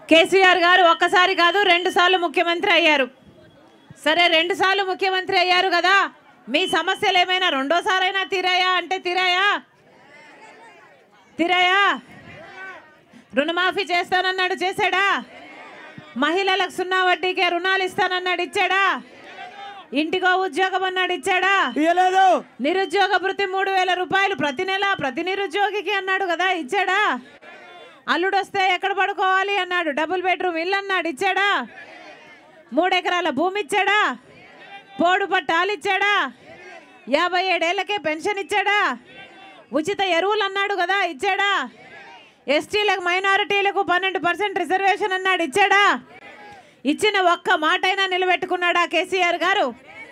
కేసీఆర్ గారు ఒక్కసారి కాదు రెండు సార్లు ముఖ్యమంత్రి అయ్యారు సరే రెండు సార్లు ముఖ్యమంత్రి అయ్యారు కదా మీ సమస్యలు ఏమైనా రెండోసారైనా తీరాయా అంటే తీరాయా తీరాయా రుణమాఫీ చేస్తానన్నాడు చేశాడా మహిళలకు సున్నా వడ్డీకే రుణాలు ఇస్తానన్నాడు ఇచ్చాడా ఇంటికో ఉద్యోగం అన్నాడు ఇచ్చాడా ఇయ్యలేదు నిరుద్యోగ భృతి మూడు వేల రూపాయలు ప్రతి నెల ప్రతి నిరుద్యోగికి అన్నాడు కదా ఇచ్చాడా అల్లుడు వస్తే ఎక్కడ పడుకోవాలి అన్నాడు డబుల్ బెడ్రూమ్ ఇల్లు అన్నాడు ఇచ్చాడా మూడు ఎకరాల భూమి ఇచ్చాడా పోడు పట్టాలు ఇచ్చాడా యాభై ఏడేళ్లకే పెన్షన్ ఇచ్చాడా ఉచిత ఎరువులు అన్నాడు కదా ఇచ్చాడా ఎస్టీలకు మైనారిటీలకు పన్నెండు పర్సెంట్ రిజర్వేషన్ అన్నాడు ఇచ్చాడా ఇచ్చిన ఒక్క మాటైనా నిలబెట్టుకున్నాడా కేసీఆర్ గారు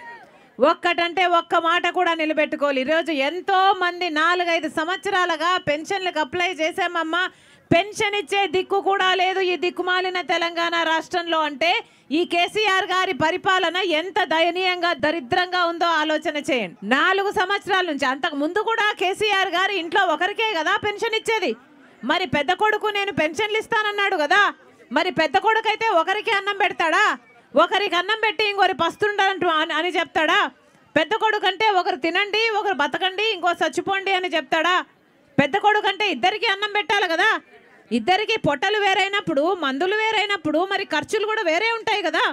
ఒక్కటంటే ఒక్క మాట కూడా నిలబెట్టుకోవాలి ఈరోజు ఎంతో మంది నాలుగైదు సంవత్సరాలుగా పెన్షన్లకు అప్లై చేశామమ్మా పెన్షన్ ఇచ్చే దిక్కు కూడా లేదు ఈ దిక్కుమాలిన తెలంగాణ రాష్ట్రంలో అంటే ఈ కేసీఆర్ గారి పరిపాలన ఎంత దయనీయంగా దరిద్రంగా ఉందో ఆలోచన చేయండి నాలుగు సంవత్సరాల నుంచి అంతకు ముందు కూడా కేసీఆర్ గారు ఇంట్లో ఒకరికే కదా పెన్షన్ ఇచ్చేది మరి పెద్ద కొడుకు నేను పెన్షన్లు ఇస్తానన్నాడు కదా మరి పెద్ద కొడుకు అయితే ఒకరికి అన్నం పెడతాడా ఒకరికి అన్నం పెట్టి ఇంకొకరి పస్తుండంటు అని అని చెప్తాడా పెద్ద కొడుకు అంటే ఒకరు తినండి ఒకరు బతకండి ఇంకో చచ్చిపోండి అని చెప్తాడా పెద్ద కొడుకు అంటే ఇద్దరికి అన్నం పెట్టాలి కదా ఇద్దరికి పొట్టలు వేరైనప్పుడు మందులు వేరైనప్పుడు మరి ఖర్చులు కూడా వేరే ఉంటాయి కదా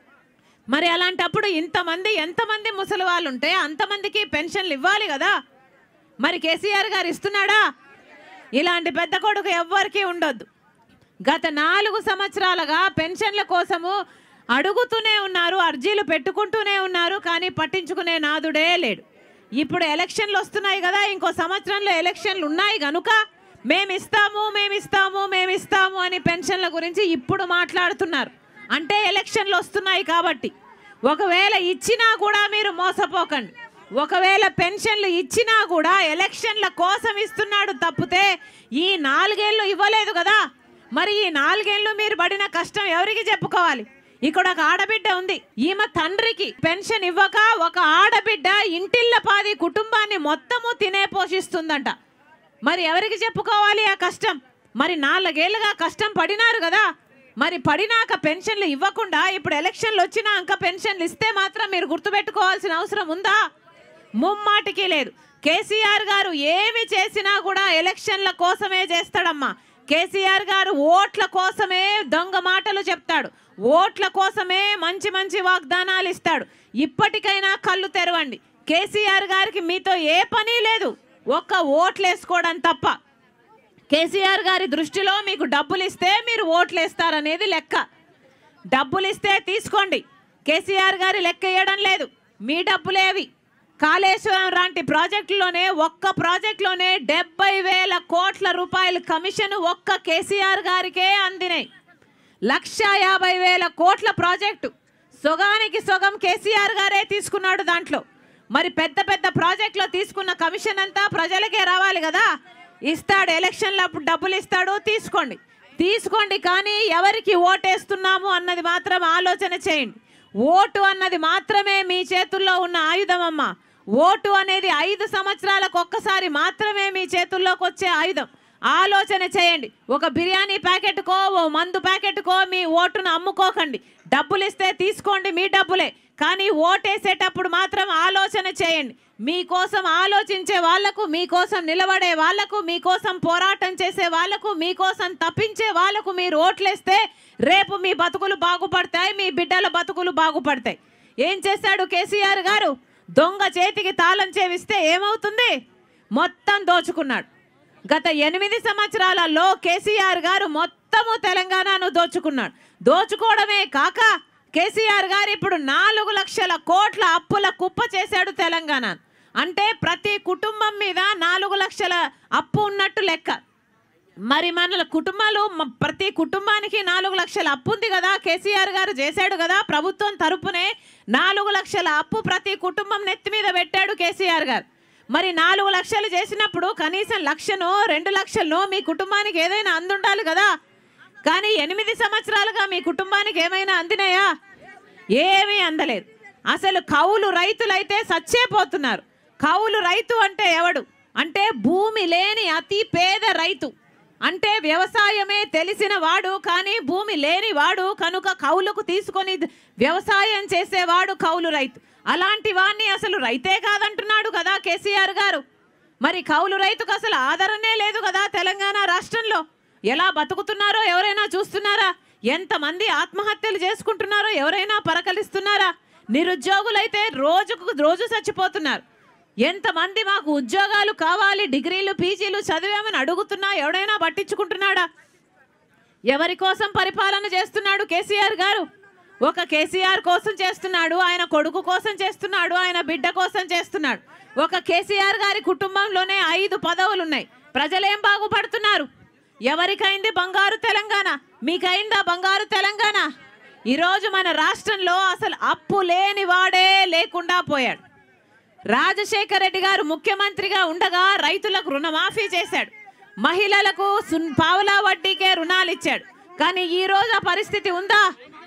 మరి అలాంటప్పుడు ఇంతమంది ఎంతమంది ముసలి వాళ్ళు ఉంటే అంతమందికి పెన్షన్లు ఇవ్వాలి కదా మరి కేసీఆర్ గారు ఇస్తున్నాడా ఇలాంటి పెద్ద కొడుకు ఎవ్వరికీ ఉండొద్దు గత నాలుగు సంవత్సరాలుగా పెన్షన్ల కోసము అడుగుతూనే ఉన్నారు అర్జీలు పెట్టుకుంటూనే ఉన్నారు కానీ పట్టించుకునే నాదుడే లేడు ఇప్పుడు ఎలక్షన్లు వస్తున్నాయి కదా ఇంకో సంవత్సరంలో ఎలక్షన్లు ఉన్నాయి గనుక మేము ఇస్తాము మేము ఇస్తాము మేము ఇస్తాము అని పెన్షన్ల గురించి ఇప్పుడు మాట్లాడుతున్నారు అంటే ఎలక్షన్లు వస్తున్నాయి కాబట్టి ఒకవేళ ఇచ్చినా కూడా మీరు మోసపోకండి ఒకవేళ పెన్షన్లు ఇచ్చినా కూడా ఎలక్షన్ల కోసం ఇస్తున్నాడు తప్పితే ఈ నాలుగేళ్ళు ఇవ్వలేదు కదా మరి ఈ నాలుగేళ్ళు మీరు పడిన కష్టం ఎవరికి చెప్పుకోవాలి ఇక్కడ ఒక ఆడబిడ్డ ఉంది ఈమె తండ్రికి పెన్షన్ ఇవ్వక ఒక ఆడబిడ్డ ఇంటిళ్ళ పాది కుటుంబాన్ని మొత్తము తినే పోషిస్తుందంట మరి ఎవరికి చెప్పుకోవాలి ఆ కష్టం మరి నాలుగేళ్లుగా కష్టం పడినారు కదా మరి పడినాక పెన్షన్లు ఇవ్వకుండా ఇప్పుడు ఎలక్షన్లు వచ్చినాక పెన్షన్లు ఇస్తే మాత్రం మీరు గుర్తుపెట్టుకోవాల్సిన అవసరం ఉందా ముమ్మాటికి లేదు కేసీఆర్ గారు ఏమి చేసినా కూడా ఎలక్షన్ల కోసమే చేస్తాడమ్మా కేసీఆర్ గారు ఓట్ల కోసమే దొంగ మాటలు చెప్తాడు ఓట్ల కోసమే మంచి మంచి వాగ్దానాలు ఇస్తాడు ఇప్పటికైనా కళ్ళు తెరవండి కేసీఆర్ గారికి మీతో ఏ పని లేదు ఒక్క ఓట్లు వేసుకోవడం తప్ప కేసీఆర్ గారి దృష్టిలో మీకు డబ్బులు ఇస్తే మీరు ఓట్లు వేస్తారనేది లెక్క డబ్బులు ఇస్తే తీసుకోండి కేసీఆర్ గారి లెక్క వేయడం లేదు మీ డబ్బులేవి కాళేశ్వరం లాంటి ప్రాజెక్టులోనే ఒక్క ప్రాజెక్టులోనే డెబ్బై వేల కోట్ల రూపాయల కమిషన్ ఒక్క కేసీఆర్ గారికే అందినాయి లక్ష యాభై వేల కోట్ల ప్రాజెక్టు సొగానికి సొగం కేసీఆర్ గారే తీసుకున్నాడు దాంట్లో మరి పెద్ద పెద్ద ప్రాజెక్టులో తీసుకున్న కమిషన్ అంతా ప్రజలకే రావాలి కదా ఇస్తాడు ఎలక్షన్లో అప్పుడు డబ్బులు ఇస్తాడు తీసుకోండి తీసుకోండి కానీ ఎవరికి ఓటేస్తున్నాము అన్నది మాత్రం ఆలోచన చేయండి ఓటు అన్నది మాత్రమే మీ చేతుల్లో ఉన్న ఆయుధం అమ్మా ఓటు అనేది ఐదు సంవత్సరాలకు ఒక్కసారి మాత్రమే మీ చేతుల్లోకి వచ్చే ఆయుధం ఆలోచన చేయండి ఒక బిర్యానీ ప్యాకెట్కో ఓ మందు ప్యాకెట్కో మీ ఓటును అమ్ముకోకండి డబ్బులు ఇస్తే తీసుకోండి మీ డబ్బులే కానీ ఓటేసేటప్పుడు మాత్రం ఆలోచన చేయండి మీకోసం ఆలోచించే వాళ్లకు మీకోసం నిలబడే వాళ్లకు మీకోసం పోరాటం చేసే వాళ్లకు మీకోసం తప్పించే వాళ్లకు మీరు ఓట్లేస్తే రేపు మీ బతుకులు బాగుపడతాయి మీ బిడ్డల బతుకులు బాగుపడతాయి ఏం చేశాడు కేసీఆర్ గారు దొంగ చేతికి తాళం చేవిస్తే ఏమవుతుంది మొత్తం దోచుకున్నాడు గత ఎనిమిది సంవత్సరాలలో కేసీఆర్ గారు మొత్తము తెలంగాణను దోచుకున్నాడు దోచుకోవడమే కాక కేసీఆర్ గారు ఇప్పుడు నాలుగు లక్షల కోట్ల అప్పుల కుప్ప చేశాడు తెలంగాణ అంటే ప్రతి కుటుంబం మీద నాలుగు లక్షల అప్పు ఉన్నట్టు లెక్క మరి మన కుటుంబాలు మ- ప్రతి కుటుంబానికి నాలుగు లక్షల అప్పు ఉంది కదా కేసీఆర్ గారు చేశాడు కదా ప్రభుత్వం తరపునే నాలుగు లక్షల అప్పు ప్రతి కుటుంబం నెత్తి మీద పెట్టాడు కేసీఆర్ గారు మరి నాలుగు లక్షలు చేసినప్పుడు కనీసం లక్షను రెండు లక్షలను మీ కుటుంబానికి ఏదైనా అందుండాలి కదా కానీ ఎనిమిది సంవత్సరాలుగా మీ కుటుంబానికి ఏమైనా అందినాయా ఏమీ అందలేదు అసలు కౌలు రైతులైతే సచ్చేపోతున్నారు కౌలు రైతు అంటే ఎవడు అంటే భూమి లేని అతి పేద రైతు అంటే వ్యవసాయమే తెలిసిన వాడు కానీ భూమి లేని వాడు కనుక కౌలుకు తీసుకొని ద- వ్యవసాయం చేసేవాడు కౌలు రైతు అలాంటి వాణ్ణి అసలు రైతే కాదంటున్నాడు కదా కేసీఆర్ గారు మరి కౌలు రైతుకు అసలు ఆదరణే లేదు కదా తెలంగాణ రాష్ట్రంలో ఎలా బతుకుతున్నారో ఎవరైనా చూస్తున్నారా ఎంతమంది ఆత్మహత్యలు చేసుకుంటున్నారో ఎవరైనా పరకలిస్తున్నారా నిరుద్యోగులైతే రోజుకు రోజు చచ్చిపోతున్నారు ఎంతమంది మాకు ఉద్యోగాలు కావాలి డిగ్రీలు పీజీలు చదివామని అడుగుతున్నా ఎవడైనా పట్టించుకుంటున్నాడా ఎవరి కోసం పరిపాలన చేస్తున్నాడు కేసీఆర్ గారు ఒక కేసీఆర్ కోసం చేస్తున్నాడు ఆయన కొడుకు కోసం చేస్తున్నాడు ఆయన బిడ్డ కోసం చేస్తున్నాడు ఒక కేసీఆర్ గారి కుటుంబంలోనే ఐదు పదవులు ఉన్నాయి ప్రజలేం బాగుపడుతున్నారు ఎవరికైంది బంగారు తెలంగాణ మీకైందా బంగారు తెలంగాణ ఈరోజు మన రాష్ట్రంలో అసలు అప్పు లేని వాడే లేకుండా పోయాడు రాజశేఖర రెడ్డి గారు ముఖ్యమంత్రిగా ఉండగా రైతులకు రుణమాఫీ చేశాడు మహిళలకు సున్- పావలా వడ్డీకే రుణాలు ఇచ్చాడు కానీ ఈ రోజు ఆ పరిస్థితి ఉందా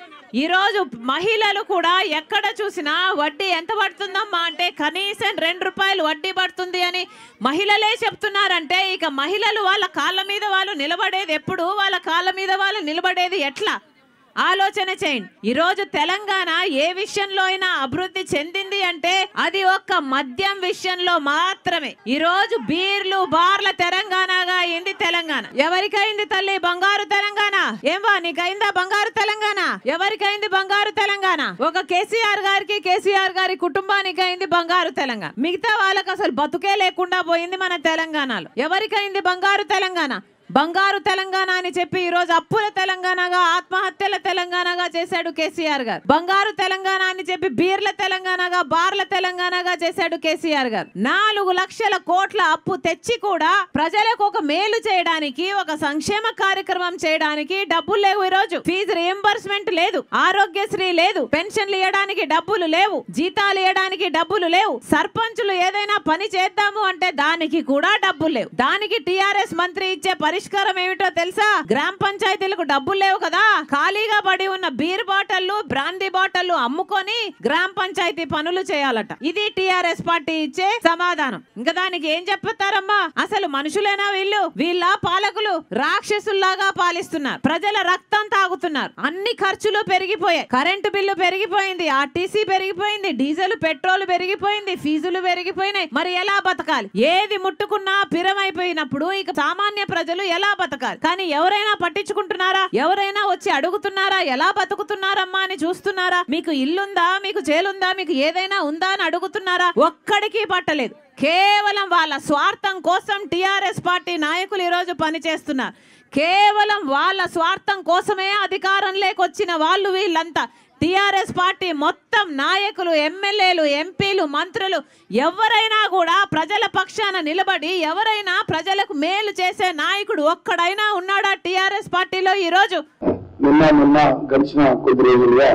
ఈ రోజు మహిళలు కూడా ఎక్కడ చూసినా వడ్డీ ఎంత పడుతుందమ్మా అంటే కనీసం రెండు రూపాయలు వడ్డీ పడుతుంది అని మహిళలే చెప్తున్నారంటే ఇక మహిళలు వాళ్ళ కాళ్ళ మీద వాళ్ళు నిలబడేది ఎప్పుడు వాళ్ళ కాళ్ళ మీద వాళ్ళు నిలబడేది ఎట్లా ఆలోచన చేయండి ఈరోజు తెలంగాణ ఏ విషయంలో అయినా అభివృద్ధి చెందింది అంటే అది ఒక్క మద్యం విషయంలో మాత్రమే ఈరోజు బీర్లు బార్ల తెలంగాణగా అయింది తెలంగాణ ఎవరికైంది తల్లి బంగారు తెలంగాణ ఏమా నీకైందా బంగారు తెలంగాణ ఎవరికైంది బంగారు తెలంగాణ ఒక కేసీఆర్ గారికి కేసీఆర్ గారి కుటుంబానికి అయింది బంగారు తెలంగాణ మిగతా వాళ్ళకి అసలు బతుకే లేకుండా పోయింది మన తెలంగాణలో ఎవరికైంది బంగారు తెలంగాణ బంగారు తెలంగాణ అని చెప్పి ఈ రోజు అప్పుల తెలంగాణగా ఆత్మహత్యల తెలంగాణగా చేశాడు కేసీఆర్ గారు బంగారు తెలంగాణ అని చెప్పి బీర్ల తెలంగాణగా బార్ల తెలంగాణగా చేశాడు కేసీఆర్ గారు నాలుగు లక్షల కోట్ల అప్పు తెచ్చి కూడా ప్రజలకు ఒక మేలు చేయడానికి ఒక సంక్షేమ కార్యక్రమం చేయడానికి డబ్బులు లేవు ఈ రోజు ఫీజు రియంబర్స్మెంట్ లేదు ఆరోగ్యశ్రీ లేదు పెన్షన్లు ఇవ్వడానికి డబ్బులు లేవు జీతాలు ఇవ్వడానికి డబ్బులు లేవు సర్పంచులు ఏదైనా పని చేద్దాము అంటే దానికి కూడా డబ్బులు లేవు దానికి టిఆర్ఎస్ మంత్రి ఇచ్చే పరిష్కారం ఏమిటో తెలుసా గ్రామ పంచాయతీలకు డబ్బులు లేవు కదా ఖాళీగా పడి ఉన్న బీర్ బాటళ్లు బ్రాందీ బాటళ్లు అమ్ముకొని గ్రామ పంచాయతీ పనులు చేయాలట ఇది టిఆర్ఎస్ పార్టీ ఇచ్చే సమాధానం ఇంకా దానికి ఏం చెప్తారమ్మా అసలు మనుషులేనా వీళ్ళు వీళ్ళ పాలకులు రాక్షసుల్లాగా పాలిస్తున్నారు ప్రజల రక్తం తాగుతున్నారు అన్ని ఖర్చులు పెరిగిపోయాయి కరెంటు బిల్లు పెరిగిపోయింది ఆర్టీసీ పెరిగిపోయింది డీజిల్ పెట్రోల్ పెరిగిపోయింది ఫీజులు పెరిగిపోయినాయి మరి ఎలా బతకాలి ఏది ముట్టుకున్నా పిరమైపోయినప్పుడు ఇక సామాన్య ప్రజలు ఎలా బతకాలి కానీ ఎవరైనా పట్టించుకుంటున్నారా ఎవరైనా వచ్చి అడుగుతున్నారా ఎలా బతుకుతున్నారమ్మా అని చూస్తున్నారా మీకు ఇల్లుందా మీకు చేలుందా మీకు ఏదైనా ఉందా అని అడుగుతున్నారా ఒక్కడికి పట్టలేదు కేవలం వాళ్ళ స్వార్థం కోసం టిఆర్ఎస్ పార్టీ నాయకులు ఈరోజు పనిచేస్తున్నారు కేవలం వాళ్ళ స్వార్థం కోసమే అధికారం లేకొచ్చిన వాళ్ళు వీళ్ళంతా టిఆర్ఎస్ పార్టీ మొత్తం నాయకులు ఎమ్మెల్యేలు ఎంపీలు మంత్రులు ఎవరైనా కూడా ప్రజల పక్షాన నిలబడి ఎవరైనా ప్రజలకు మేలు చేసే నాయకుడు ఒక్కడైనా ఉన్నాడా టిఆర్ఎస్ పార్టీలో ఈరోజు నిన్న నిన్న గడిచిన కొద్ది రోజులుగా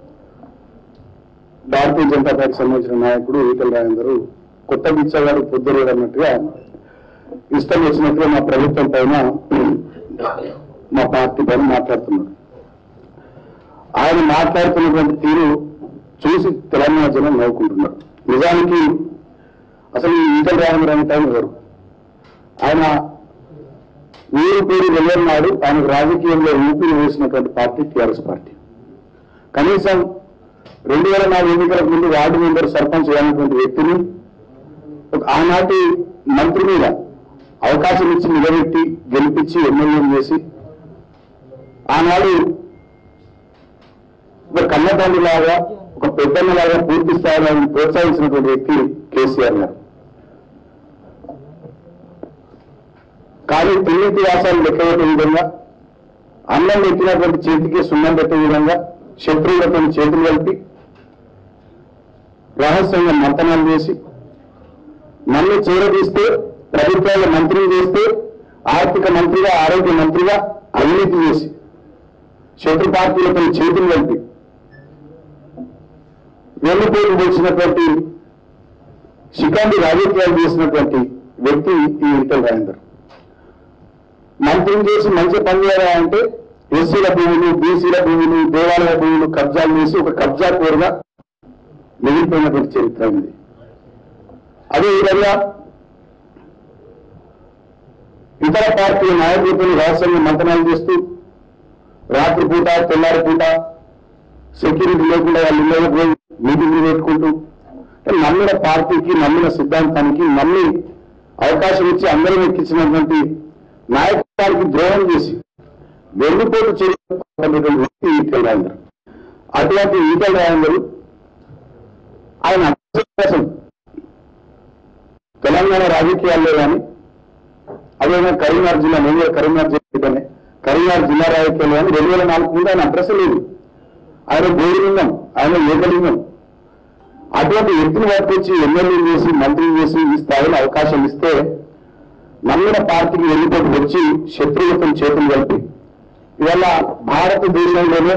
భారతీయ జనతా పార్టీకి సంబంధించిన నాయకుడు ఈటల రాజేందర్ కొత్త బిచ్చగాడు పొద్దురు అన్నట్టుగా ఇష్టం వచ్చినట్టుగా మా ప్రభుత్వం పైన మా పార్టీ పైన మాట్లాడుతున్నాడు ఆయన మాట్లాడుతున్నటువంటి తీరు చూసి తెలంగాణ జనం నవ్వుకుంటున్నారు నిజానికి అసలు ఈ ఈటల రాజేంద్ర అనే టైం ఎవరు ఆయన ఊరు పేరు వెళ్ళన్నాడు ఆయనకు రాజకీయంలో ఊపిరి వేసినటువంటి పార్టీ టీఆర్ఎస్ పార్టీ కనీసం రెండు వేల నాలుగు ఎన్నికలకు ముందు వార్డు మెంబర్ సర్పంచ్ అయినటువంటి వ్యక్తిని ఒక ఆనాటి మంత్రి మీద అవకాశం ఇచ్చి నిలబెట్టి గెలిపించి ఎమ్మెల్యే చేసి ఆనాడు ఒక కన్నతండ్రి లాగా ఒక పెద్దన్న లాగా పూర్తి స్థాయిలో ఆయన ప్రోత్సహించినటువంటి వ్యక్తి కేసీఆర్ గారు కానీ తిరిగి వ్యాసాలు లెక్కబెట్టే విధంగా అన్నం పెట్టినటువంటి చేతికి సున్నం పెట్టే విధంగా శత్రువులతో చేతులు కలిపి రహస్యంగా మంతనాలు చేసి నన్ను చేరదీస్తే ప్రభుత్వాల మంత్రిని చేస్తే ఆర్థిక మంత్రిగా ఆరోగ్య మంత్రిగా అవినీతి చేసి శత్రు పార్టీలతో చేతులు కలిపి వెన్నుపోటు వచ్చినటువంటి శిఖండి రాజకీయాలు చేసినటువంటి వ్యక్తి ఈ ఈటల రాజేందర్ మంత్రిని చేసి మంచి పని చేయాలంటే ఎస్సీల భూములు బీసీల భూములు దేవాలయ భూములు కబ్జాలు చేసి ఒక కబ్జా కోరుగా మిగిలిపోయినటువంటి చరిత్ర ఉంది అదేవిధంగా ఇతర పార్టీల నాయకులతో రహస్యంగా మంతనాలు చేస్తూ రాత్రిపూట తెల్లారిపూట సెక్యూరిటీ లేకుండా వాళ్ళు ఇళ్ళలో పోయి మీటింగ్లు పెట్టుకుంటూ అంటే నమ్మిన పార్టీకి నమ్మిన సిద్ధాంతానికి నమ్మి అవకాశం ఇచ్చి అందరం ఎక్కించినటువంటి నాయకురానికి ద్రోహం చేసి వెన్నుపోటు చేయటువంటి వ్యక్తి ఈటెల రాజేందర్ అటువంటి ఈటెల రాజేందర్ ఆయన అసలు తెలంగాణ రాజకీయాల్లో కానీ అదేవిధంగా కరీంనగర్ జిల్లా నేను కూడా కరీంనగర్ జిల్లానే కరీంనగర్ జిల్లా రాజకీయాలు కానీ రెండు వేల నాలుగు ముందు ఆయన అడ్రస్ లేదు ఆయన గోరులింగం ఆయన ఏకలింగం అటువంటి వ్యక్తిని పట్టుకొచ్చి ఎమ్మెల్యే చేసి మంత్రి చేసి ఈ స్థాయిలో అవకాశం ఇస్తే నమ్మిన పార్టీకి వెళ్ళిపోయి వచ్చి శత్రువులతో చేతులు కలిపి ఇవాళ భారతదేశంలోనే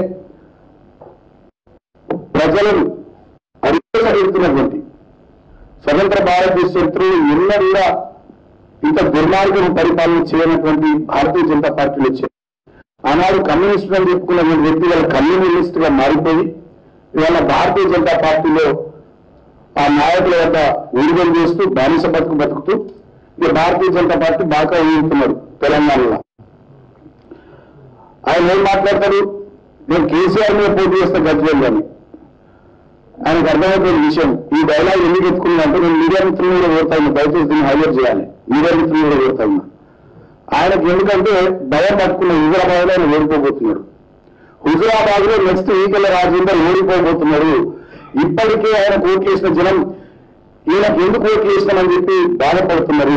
ప్రజలను అడుగుతున్నటువంటి స్వతంత్ర భారతదేశ చరిత్రలో ఎన్నో కూడా ఇంత దుర్మార్గం పరిపాలన చేయనటువంటి భారతీయ జనతా పార్టీలు వచ్చాయి ఆనాడు కమ్యూనిస్ట్ అని చెప్పుకున్నటువంటి వ్యక్తి వాళ్ళ కమ్యూనిస్ట్ గా మారిపోయి ఇవాళ భారతీయ జనతా పార్టీలో ఆ నాయకుల వద్ద విడుదల చేస్తూ బానిస బతుకు బతుకుతూ ఇక భారతీయ జనతా పార్టీ బాగా ఊరుతున్నారు తెలంగాణలో ఆయన ఏం మాట్లాడతాడు నేను కేసీఆర్ మీద పోటీ చేస్తా గజ్వేల్ అని ఆయనకు అర్థమైపోయిన విషయం ఈ డైలాగ్ ఎందుకు ఎత్తుకున్నా అంటే నేను మీడియా మిత్రులు కూడా కోరుతాను దయచేసి దీన్ని హైలైట్ చేయాలి మీడియా మిత్రులు కూడా కోరుతాను ఆయనకు ఎందుకంటే భయం పట్టుకున్న హుజరాబాద్ లో ఆయన ఓడిపోబోతున్నాడు హుజరాబాద్ లో నెక్స్ట్ ఈకల రాజేందర్ ఓడిపోబోతున్నాడు ఇప్పటికే ఆయన ఓట్లు వేసిన జనం ఈయనకు ఎందుకు ఓట్లు వేసినామని చెప్పి బాధపడుతున్నారు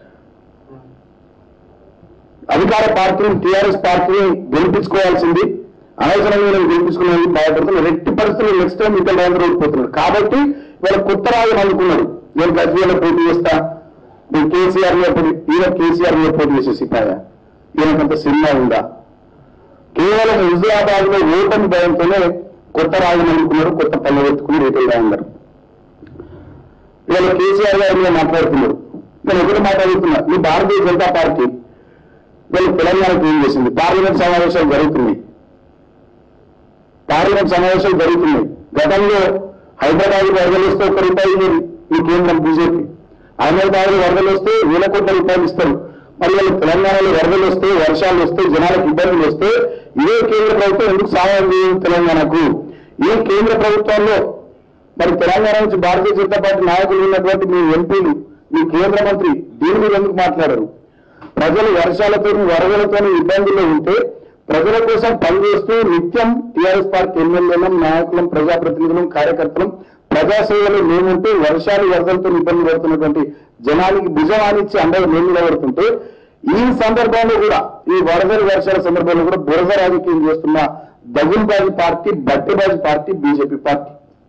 అధికార పార్టీని టీఆర్ఎస్ పార్టీని గెలిపించుకోవాల్సింది అనవసరంగా నేను గెలిపించుకునేందుకు బాధపడుతున్నారు రెట్టి పరిస్థితులు నెక్స్ట్ టైం ఇక్కడ రాజేంద్ర ఓడిపోతున్నారు కాబట్టి వీళ్ళ కొత్త రాజు అనుకున్నాడు నేను గజ్వేలో పోటీ చేస్తా నేను కేసీఆర్ మీద పోటీ ఈయన కేసీఆర్ మీద పోటీ చేసే సిపాయ ఈయనకంత సినిమా ఉందా కేవలం హుజరాబాద్ లో ఓటమి భయంతోనే కొత్త రాజుని అనుకున్నారు కొత్త పల్లె ఎత్తుకుని రేటల్ రాజన్నారు ఇవాళ కేసీఆర్ గారు మీద మాట్లాడుతున్నారు నేను ఒకటి మాట్లాడుతున్నా మీ భారతీయ జనతా పార్టీ వీళ్ళు తెలంగాణకు ఏం చేసింది పార్లమెంట్ సమావేశాలు జరుగుతున్నాయి పార్లమెంట్ సమావేశాలు జరుగుతున్నాయి గతంలో హైదరాబాద్ వరదలు వస్తే ఒక్క రూపాయి ఇవ్వరు ఈ కేంద్రం బీజేపీ హైదరాబాద్ వరదలు వస్తే వేల కోట్ల రూపాయలు ఇస్తారు మరి వాళ్ళు తెలంగాణలో వరదలు వస్తే వర్షాలు వస్తే జనాలకు ఇబ్బందులు వస్తే ఇదే కేంద్ర ప్రభుత్వం ఎందుకు సహాయం చేయదు తెలంగాణకు ఈ కేంద్ర ప్రభుత్వంలో మరి తెలంగాణ నుంచి భారతీయ జనతా పార్టీ నాయకులు ఉన్నటువంటి మీ ఎంపీలు మీ కేంద్ర మంత్రి దీని మీద ఎందుకు మాట్లాడరు ప్రజలు వర్షాలతో వరదలతో ఇబ్బందుల్లో ఉంటే ప్రజల కోసం పనిచేస్తూ నిత్యం టీఆర్ఎస్ పార్టీ ఎమ్మెల్యేలం నాయకులం ప్రజాప్రతినిధులం కార్యకర్తలం ప్రజాసేవలో మేముంటే వర్షాలు వరదలతో ఇబ్బంది పడుతున్నటువంటి జనానికి భుజమానిచ్చి అండగా మేము నిలబడుతుంటే ఈ సందర్భంలో కూడా ఈ వరదల వర్షాల సందర్భంలో కూడా బురద రాజకీయం చేస్తున్న దగుల్బాజీ పార్టీ బట్టెబాజీ పార్టీ బీజేపీ పార్టీ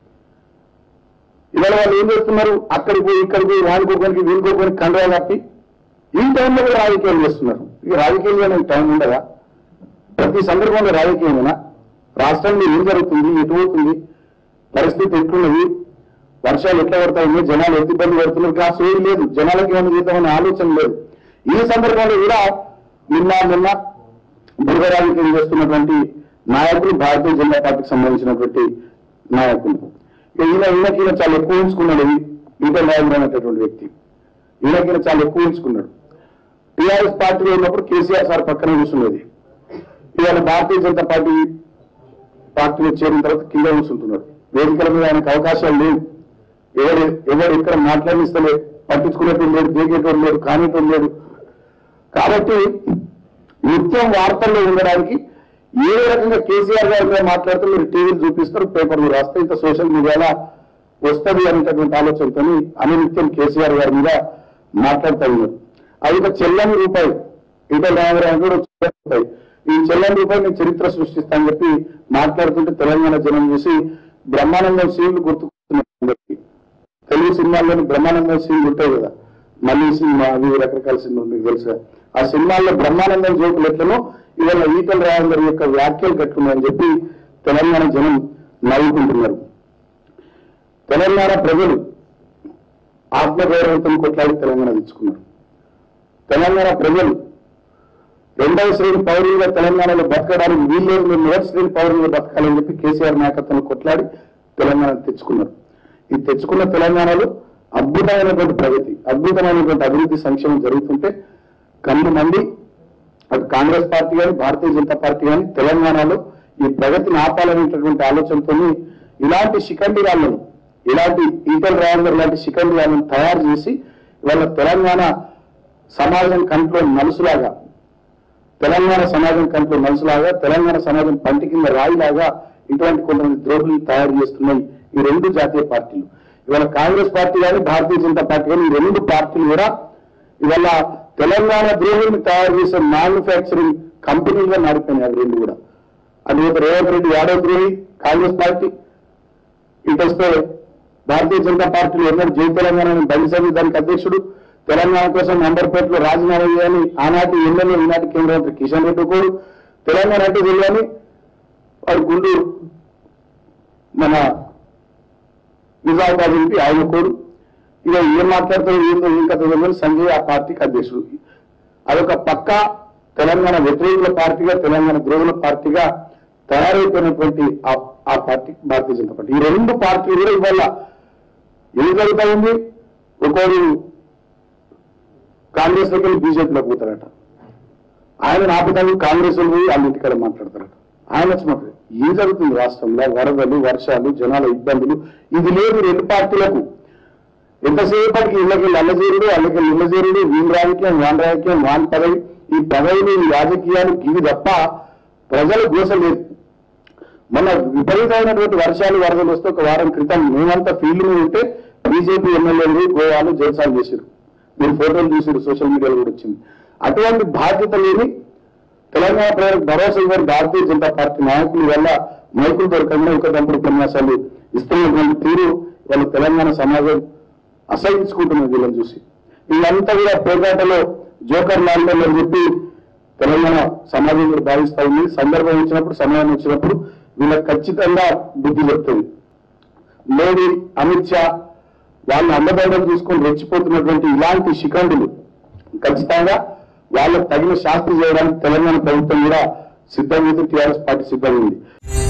ఇవాళ వాళ్ళు ఏం చేస్తున్నారు అక్కడికి పోయి ఇక్కడికి పోయి వాడుకోడానికి వీలుకోడానికి కండగా కప్పి ఈ టైంలో కూడా రాజకీయాలు చేస్తున్నారు ఈ రాజకీయాలు చేయడానికి టైం ఉండదా ప్రతి సందర్భంలో రాజకీయమేనా రాష్ట్రంలో ఏం జరుగుతుంది ఎటు పోతుంది పరిస్థితి ఎట్లున్నది వర్షాలు ఎట్లా పడతాయి జనాలు ఎంత ఇబ్బంది పడుతున్నారు కాసు ఏం లేదు జనాలకి ఏమైనా చేద్దామనే ఆలోచన లేదు ఈ సందర్భంలో కూడా నిన్న నిన్న బురద రాజకీయం చేస్తున్నటువంటి నాయకులు భారతీయ జనతా పార్టీకి సంబంధించినటువంటి నాయకులు ఇక ఈయన ఈయనకి ఈయన చాలా ఎక్కువ ఉంచుకున్నాడు ఈటల రాజేంద్ర అనేటటువంటి వ్యక్తి ఈయనకి ఈయన చాలా ఎక్కువ ఉంచుకున్నాడు టీఆర్ఎస్ పార్టీలో ఉన్నప్పుడు కేసీఆర్ సార్ పక్కన కూర్చున్నది ఇవాళ భారతీయ జనతా పార్టీ పార్టీలో చేరిన తర్వాత కింద కూర్చుంటున్నాడు వేదికల మీద ఆయనకు అవకాశాలు లేవు ఎవరు ఎవరు ఇక్కడ మాట్లాడిస్తలే పట్టించుకునేటోడు లేడు దేకేటోడు లేడు కానిటోడు లేడు కాబట్టి నిత్యం వార్తల్లో ఉండడానికి ఏ రకంగా కేసీఆర్ గారి మీద మాట్లాడుతూ మీరు టీవీలు చూపిస్తారు పేపర్లు రాస్తే ఇంత సోషల్ మీడియాలో వస్తుంది అనేటటువంటి ఆలోచనతో అనునిత్యం కేసీఆర్ గారి మీద మాట్లాడుతూ ఉన్నారు అది ఒక చెల్లని రూపాయి ఇతర రామరావు కూడా ఒక చెల్లని రూపాయి ఈ చెల్లని రూపాయి నేను చరిత్ర సృష్టిస్తానని చెప్పి మాట్లాడుతుంటే తెలంగాణ జనం చూసి బ్రహ్మానందం సీన్లు గుర్తుకొస్తున్నాయి అందరికీ. తెలుగు సినిమాల్లోని బ్రహ్మానందం సీన్లు ఉంటాయి కదా మళ్ళీ సినిమా అవి రకరకాల సినిమాలు మీకు తెలుసు ఆ సినిమాల్లో బ్రహ్మానందం జోకులు ఎట్లనో ఇవాళ ఈటల రాజేందర్ యొక్క వ్యాఖ్యలు కట్టుకున్నాయని చెప్పి తెలంగాణ జనం నవ్వుకుంటున్నారు తెలంగాణ ప్రజలు ఆత్మగౌరవంతో కొట్లాడి తెలంగాణ తెచ్చుకున్నారు తెలంగాణ ప్రజలు రెండవ శ్రేణి పౌరులుగా తెలంగాణలో బతకడానికి వీల్లేదు మీరు మొదటి శ్రేణి పౌరులుగా బతకాలని చెప్పి కేసీఆర్ నాయకత్వంలో కొట్లాడి తెలంగాణ తెచ్చుకున్నారు ఈ తెచ్చుకున్న తెలంగాణలో అద్భుతమైనటువంటి ప్రగతి అద్భుతమైనటువంటి అభివృద్ధి సంక్షేమం జరుగుతుంటే కన్ను మంది అటు కాంగ్రెస్ పార్టీ కానీ భారతీయ జనతా పార్టీ కానీ తెలంగాణలో ఈ ప్రగతిని ఆపాలనేటటువంటి ఆలోచనతో ఇలాంటి శిఖండి వాళ్ళను ఇలాంటి ఈటల రాజేందర్ లాంటి శిఖండి వాళ్ళని తయారు చేసి వాళ్ళ తెలంగాణ సమాజం కంట్లో నలుసులాగా తెలంగాణ సమాజం కంట్లో నలుసులాగా తెలంగాణ సమాజం పంటి కింద రాయిలాగా ఇటువంటి కొంతమంది ద్రోహులు తయారు చేస్తున్నాయి ఈ రెండు జాతీయ పార్టీలు ఇవాళ కాంగ్రెస్ పార్టీ కానీ భారతీయ జనతా పార్టీ కానీ ఈ రెండు పార్టీలు కూడా ఇవాళ తెలంగాణ ద్రోహుల్ని తయారు చేసే మ్యానుఫ్యాక్చరింగ్ కంపెనీలుగా మారిపోయినాయి అవి రెండు కూడా అది ఒక రేవంత్ రెడ్డి యాదవ్ ద్రోహి కాంగ్రెస్ పార్టీ ఇటు వస్తే భారతీయ జనతా పార్టీలో ఎన్నడూ జై తెలంగాణ అని బలిసమి దానికి అధ్యక్షుడు తెలంగాణ కోసం నంబర్పేటలో రాజీనామా చేయాలి ఆనాటి ఎమ్మెల్యే ఈనాటి కేంద్ర మంత్రి కిషన్ రెడ్డి కోడు తెలంగాణ అంటే తెలియాలి వాడు గుండు మన నిజామాబాద్ ఎంపీ ఆయన కోడు ఇక ఏం మాట్లాడుతారో ఏందో ఇంకా తెలియదు సంజయ్ ఆ పార్టీకి అధ్యక్షుడు అదొక పక్క తెలంగాణ వ్యతిరేకుల పార్టీగా తెలంగాణ ద్రోహుల పార్టీగా తయారైపోయినటువంటి ఆ- ఆ పార్టీ భారతీయ జనతా పార్టీ ఈ రెండు పార్టీలు కూడా ఇవాళ ఏం జరుగుతా ఉంది ఒకరు కాంగ్రెస్ దగ్గర బీజేపీలోకి పోతారట ఆయన ఆపుతానికి కాంగ్రెస్ వాళ్ళు పోయి వాళ్ళ ఇంటికాడ మాట్లాడతారట ఆయన వచ్చినప్పుడు ఏం జరుగుతుంది రాష్ట్రంలో వరదలు వర్షాలు జనాల ఇబ్బందులు ఇది లేదు రెండు పార్టీలకు ఎంతసేపటికి ఇళ్ళకి అల్లజేరుడు అల్లకి ఇళ్ళజేరుడు వీని రాజకీయం వాన్ రాజకీయం వాన్ పదవి ఈ పదవులు ఈ రాజకీయాలు ఇవి తప్ప ప్రజల గోస లేదు మొన్న విపరీతమైనటువంటి వర్షాలు వరదలు వస్తే ఒక వారం క్రితం మేమంతా ఫీల్డ్ మీద ఉంటే బీజేపీ ఎమ్మెల్యేలు గోవాలు జలసాలు చేశారు మీరు ఫోటోలు చూసారు సోషల్ మీడియాలో కూడా వచ్చింది అటువంటి బాధ్యత లేని తెలంగాణ ప్రజలకు భరోసా ఇవ్వని భారతీయ జనతా పార్టీ నాయకుల వల్ల మైకులు దొరకకుండా ఒక దంపుడు ఉపన్యాసాలు ఇస్తున్నటువంటి తీరు వాళ్ళ తెలంగాణ సమాజం అసహించుకుంటున్నది వీళ్ళని చూసి వీళ్ళంతా కూడా పోరాటలో జోకర్ లాంటి అని చెప్పి తెలంగాణ సమాజం కూడా భావిస్తా ఉంది సందర్భం వచ్చినప్పుడు సమయం వచ్చినప్పుడు వీళ్ళకి ఖచ్చితంగా బుద్ధి చెప్తుంది మోడీ అమిత్ షా వాళ్ళని అండదండలు చూసుకొని రెచ్చిపోతున్నటువంటి ఇలాంటి శిఖండులు ఖచ్చితంగా వాళ్ళకు తగిన శాస్త్రి చేయడానికి తెలంగాణ ప్రభుత్వం కూడా సిద్ధమైంది టీఆర్ఎస్ పార్టీ సిద్ధమైంది